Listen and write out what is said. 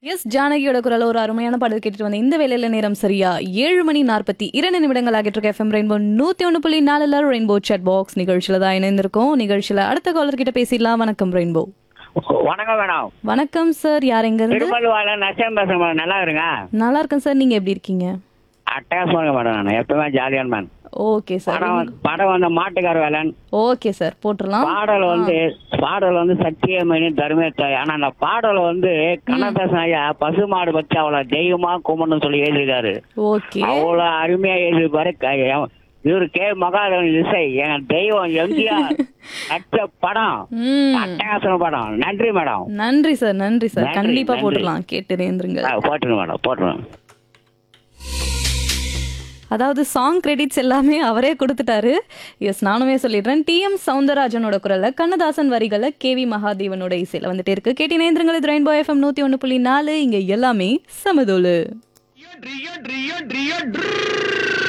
S ஜானகியோட குரல் ஒரு அருமையான பாடல் கேட்டுட்டு வந்த இந்த வேலையில நேரம் சரியா ஏழு மணி நாற்பத்தி இரண்டு நிமிடங்கள் ஆகிட்டு இருக்க எஃப்எம் ரெயின்போ நூத்தி ஒன்று புள்ளி நாலுல ரெயின்போ சாட் பாக்ஸ் நிகழ்ச்சியில தான் இணைந்திருக்கோம் நிகழ்ச்சியில அடுத்த காலர் கிட்ட பேசிடலாம் வணக்கம் ரெயின்போ வணக்கம் மேடம் வணக்கம் சார் யார் எங்க இருந்து திருமல்வாள நசம் பேசுறேன் மேடம் நல்லா இருங்க நல்லா இருக்கேன் சார் நீங்க எப்படி இருக்கீங்க அட்டகாசமா இருக்க மேடம் நான் எப்பவுமே ஜாலியான மேன் ஓகே சார் படம் வந்து- படம் வந்து மாட்டுக்கார வேலன் ஓகே சார் போட்டுடலாம் பாடல் வந்து பாடல் வந்து சத்தியமணி தர்மே தாய் ஆனா அந்த பாடல் வந்து கண்ணதாசன் ஐயா பசுமாடு பத்தி அவ்வளவு தெய்வமா கும்பிடணும்னு சொல்லி எழுதியிருக்காரு ஓகே அவ்வளவு அருமையா எழுதியிருப்பாரு க- எவ- இவரு கே மகாதேவன் இசை என் தெய்வம் எம்ஜிஆர் நடிச்ச படம் ம் அட்டகாசன படம் நன்றி மேடம் நன்றி சார் நன்றி சார் நன்றி, கண்டிப்பா நன்றி. போட்டுடலாம் கேட்டு நேர்ந்துருங்க ஆ, போட்டுருங்க மேடம் போட்டுருங்க அதாவது சாங் கிரெடிட்ஸ் எல்லாமே அவரே கொடுத்துட்டாரு எஸ் நானுமே சொல்லிடுறேன் டிஎம் சவுந்தரராஜனோட குரல்ல கண்ணதாசன் வரிகளை கேவி மகாதேவனோட இசையில வந்துட்டே இருக்கு கேட்டி நேந்திரங்கள் இது ரெயின்போ எஃப்எம் நூத்தி ஒன்று புள்ளி நாலு இங்க எல்லாமே சமதோலு ட்ரியோ ட்ரியோ ட்ரியோ ட்ரியோ